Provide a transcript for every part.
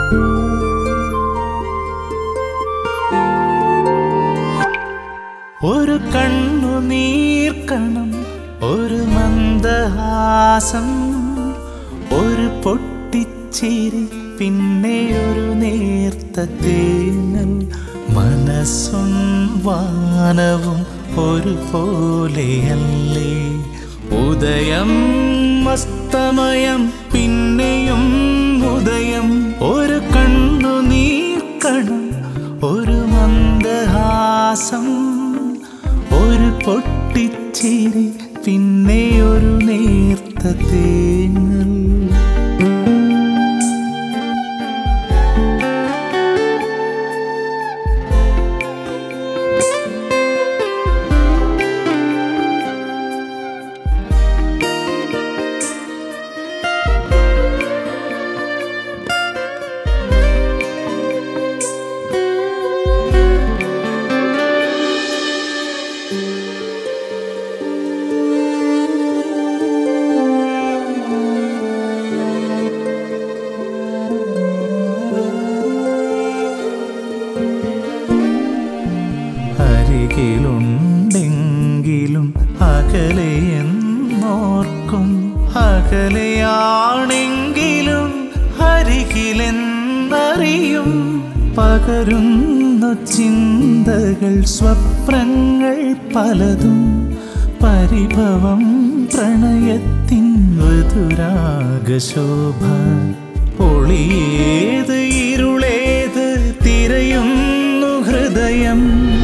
ഒരു കണ്ണു നീർക്കണം ഒരു മന്ദഹാസം ഒരു പൊട്ടിച്ചിരി പിന്നെ ഒരു നേർത്ത തേങ്ങൽ മനസ്സും വാനവും ഒരുപോലെയല്ലേ ഉദയം അസ്തമയം പിന്നെയും ഉദയം ഒരു കണ്ണു നീർക്കണം ഒരു മന്ദഹാസം ഒരു പൊട്ടിച്ചിരി പിന്നെ ഒരു നേർത്ത തേങ്ങൽ അരികിലുണ്ടെങ്കിലും അകലെയെന്നോർക്കും അകലെയാണെങ്കിലും അരികിലെന്നറിയും പകരുന്നു ചിന്തകൾ സ്വപ്നങ്ങൾ പലതും പരിഭവം പ്രണയത്തിൻ മധുരാഗശോഭ ഒളിയേത് ഇരുളേത് തിരയുന്നു ഹൃദയം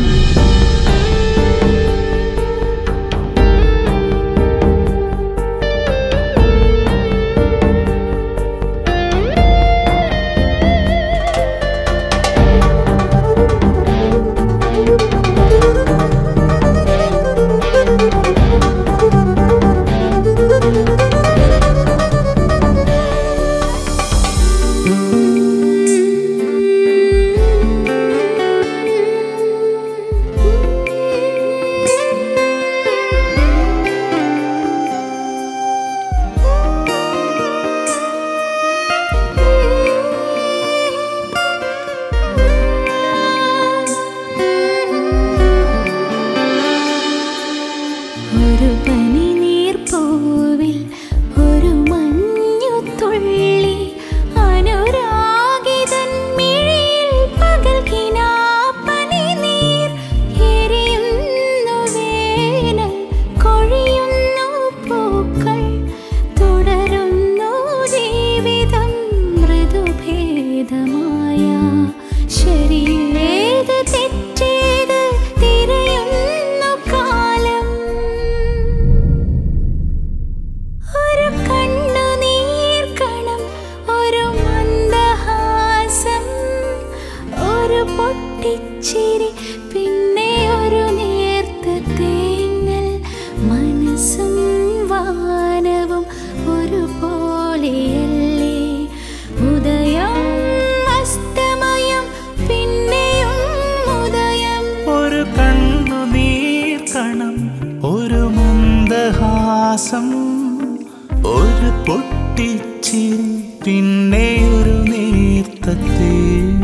ഒരു പനി നീർപ്പൂവിൽ ഒരു മഞ്ഞുതുള്ളി അനുരാഗിതൻ മിഴിയിൽ പകൽ കിനാപ്പനി നീർ എരിയുന്നു വേനൽ കൊഴിയുന്നു പൂക്കൾ തുടരുന്നു ജീവിതം മൃദുഭേദമായ ശരിയേത് തെറ്റേത് തിരയുന്നു കാലം ഒരു കണ്ണുനീർക്കണം ഒരു മന്ദഹാസം ഒരു പൊട്ടിച്ചിരി പിന്നെ ഒരു നേർത്ത തേങ്ങൽ മനസ്സും വാനവും ഒരുപോലെയല്ലേ ഉദയം അസ്തമയം പിന്നെയും ഉദയം ഒരു കണ്ണു നീർക്കണം ഒരു മന്ദഹാസം ഒരു പൊട്ടിച്ചിരി പിന്നെ ഒരു നേർത്ത തേങ്ങൽ